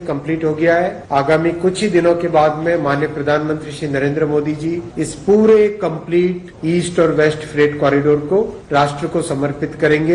complete हो गया है आगामी कुछ ही दिनों के बाद में माननीय प्रधानमंत्री श्री नरेंद्र मोदी जी इस पूरे कंप्लीट ईस्ट और वेस्ट फ्रेट कॉरिडोर को राष्ट्र को समर्पित करेंगे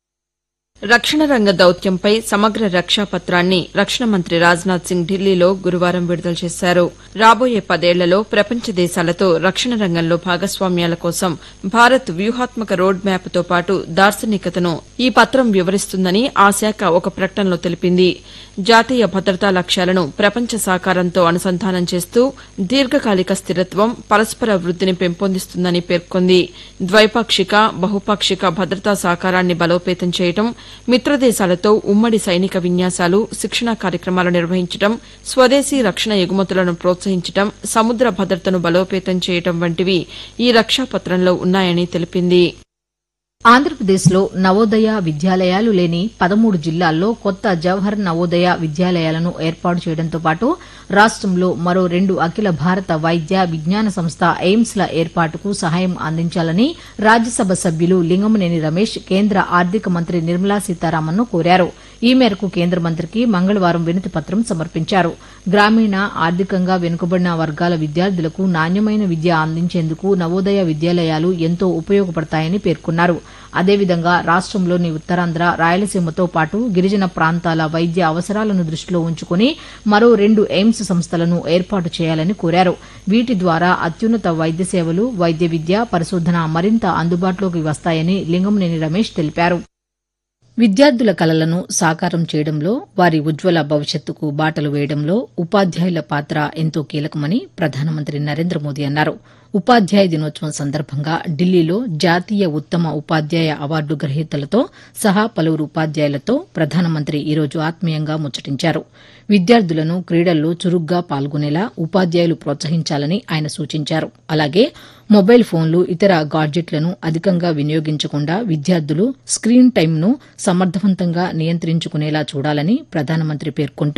రక్షణ రంగ దౌత్యంపై సమగ్ర రక్షా పత్రాన్ని రక్షణ మంత్రి రాజ్నాథ్ సింగ్ ఢిల్లీలో గురువారం విడుదల చేశారు రాబోయే పదేళ్లలో ప్రపంచ దేశాలతో రక్షణ రంగంలో భాగస్వామ్యాల కోసం భారత్ వ్యూహాత్మక రోడ్ మ్యాప్తో పాటు దార్శనికతను ఈ పత్రం వివరిస్తుందని ఆ శాఖ ఒక ప్రకటనలో తెలిపింది జాతీయ భద్రతా లక్ష్యాలను ప్రపంచ సహకారంతో అనుసంధానం చేస్తూ దీర్ఘకాలిక స్థిరత్వం పరస్పర వృద్దిని పెంపొందిస్తుందని పేర్కొంది ద్వైపాక్షిక బహుపాక్షిక భద్రతా సహకారాన్ని బలోపేతం చేయడం మిత్రదేశాలతో ఉమ్మడి సైనిక విన్యాసాలు శిక్షణా కార్యక్రమాలు నిర్వహించడం స్వదేశీ రక్షణ ఎగుమతులను ప్రోత్సహించడం సముద్ర భద్రతను బలోపేతం చేయడం వంటివి ఈ రక్షాపత్రంలో ఉన్నాయని తెలిపింది ఆంధ్రప్రదేశ్లో నవోదయ విద్యాలయాలు లేని పదమూడు జిల్లాల్లో కొత్త జవహర్ నవోదయ విద్యాలయాలను ఏర్పాటు చేయడంతో పాటు రాష్టంలో మరో రెండు అఖిల భారత వైద్య విజ్ఞాన సంస్థ ఎయిమ్స్ల ఏర్పాటుకు సహాయం అందించాలని రాజ్యసభ సభ్యులు లింగమనేని రమేష్ కేంద్ర ఆర్థిక మంత్రి నిర్మలా సీతారామన్ను కోరారు ఈ మేరకు కేంద్ర మంత్రికి మంగళవారం వినతి పత్రం సమర్పించారు గ్రామీణ ఆర్థికంగా వెనుకబడిన వర్గాల విద్యార్థులకు నాణ్యమైన విద్య అందించేందుకు నవోదయ విద్యాలయాలు ఎంతో ఉపయోగపడతాయని పేర్కొన్నారు అదేవిధంగా రాష్టంలోని ఉత్తరాంధ్ర రాయలసీమతో పాటు గిరిజన ప్రాంతాల వైద్య అవసరాలను దృష్టిలో ఉంచుకుని మరో రెండు ఎయిమ్స్ సంస్థలను ఏర్పాటు చేయాలని కోరారు వీటి ద్వారా అత్యున్నత వైద్య సేవలు వైద్య విద్య పరిశోధన మరింత అందుబాటులోకి వస్తాయని లింగంనేని రమేష్ తెలిపారు విద్యార్థుల కలలను సాకారం చేయడంలో వారి ఉజ్వల భవిష్యత్తుకు బాటలు వేయడంలో ఉపాధ్యాయుల పాత్ర ఎంతో కీలకమని ప్రధానమంత్రి నరేంద్ర మోదీ అన్నారు ఉపాధ్యాయ దినోత్సవం సందర్భంగా ఢిల్లీలో జాతీయ ఉత్తమ ఉపాధ్యాయ అవార్డు గ్రహీతలతో సహా పలువురు ఉపాధ్యాయులతో ప్రధానమంత్రి ఈరోజు ఆత్మీయంగా ముచ్చటించారు విద్యార్థులను క్రీడల్లో చురుగ్గా పాల్గొనేలా ఉపాధ్యాయులు ప్రోత్సహించాలని ఆయన సూచించారు అలాగే మొబైల్ ఫోన్లు ఇతర గాడ్జెట్లను అధికంగా వినియోగించకుండా విద్యార్థులు స్క్రీన్ టైంను సమర్థవంతంగా నియంత్రించుకునేలా చూడాలని ప్రధానమంత్రి పేర్కొంటూ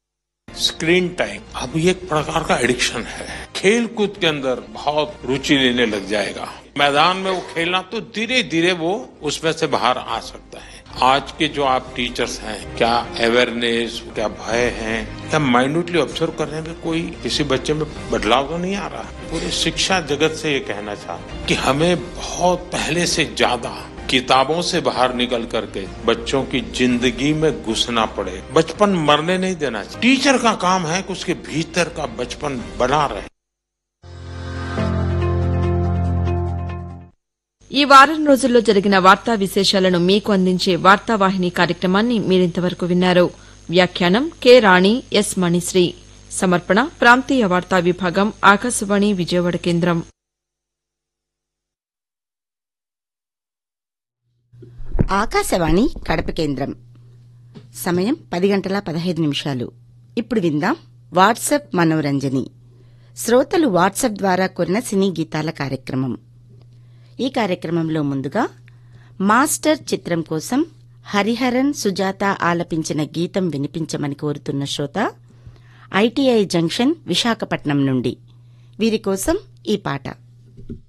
स्क्रीन टाइम अब ये एक प्रकार का एडिक्शन है खेल कूद के अंदर बहुत रुचि लेने लग जाएगा मैदान में वो खेलना तो धीरे धीरे वो उसमें से बाहर आ सकता है आज के जो आप टीचर्स हैं क्या अवेयरनेस क्या भय है क्या माइन्यूटली ऑब्जर्व करने में कोई किसी बच्चे में बदलाव तो नहीं आ रहा पूरे शिक्षा जगत से ये कहना चाहता कि हमें बहुत पहले से ज्यादा किताबों से बाहर निकल करके बच्चों की जिंदगी में घुसना पड़े बचपन मरने नहीं देना चाहिए टीचर का काम है कि उसके भीतर का बचपन बना रहे ఈ వారం రోజుల్లో జరిగిన వార్తా విశేషాలను మీకు అందించే వార్తావాహిని కార్యక్రమాన్ని మీరింతవరకు విన్నారు వ్యాఖ్యానం కె రాణి ఎస్ మణిశ్రీ సమర్పణ ప్రాంతీయ వార్తా విభాగం ఆకాశవాణి విజయవాడ కేంద్రం ఆకాశవాణి కడప కేంద్రం సమయం పది గంటల పదహైదు నిమిషాలు ఇప్పుడు విందాం వాట్సాప్ మనోరంజని శ్రోతలు వాట్సాప్ ద్వారా కోరిన సినీ గీతాల కార్యక్రమం ఈ కార్యక్రమంలో ముందుగా మాస్టర్ చిత్రం కోసం హరిహరన్ సుజాత ఆలపించిన గీతం వినిపించమని కోరుతున్న శ్రోత ఐటీఐ జంక్షన్ విశాఖపట్నం నుండి వీరి కోసం ఈ పాట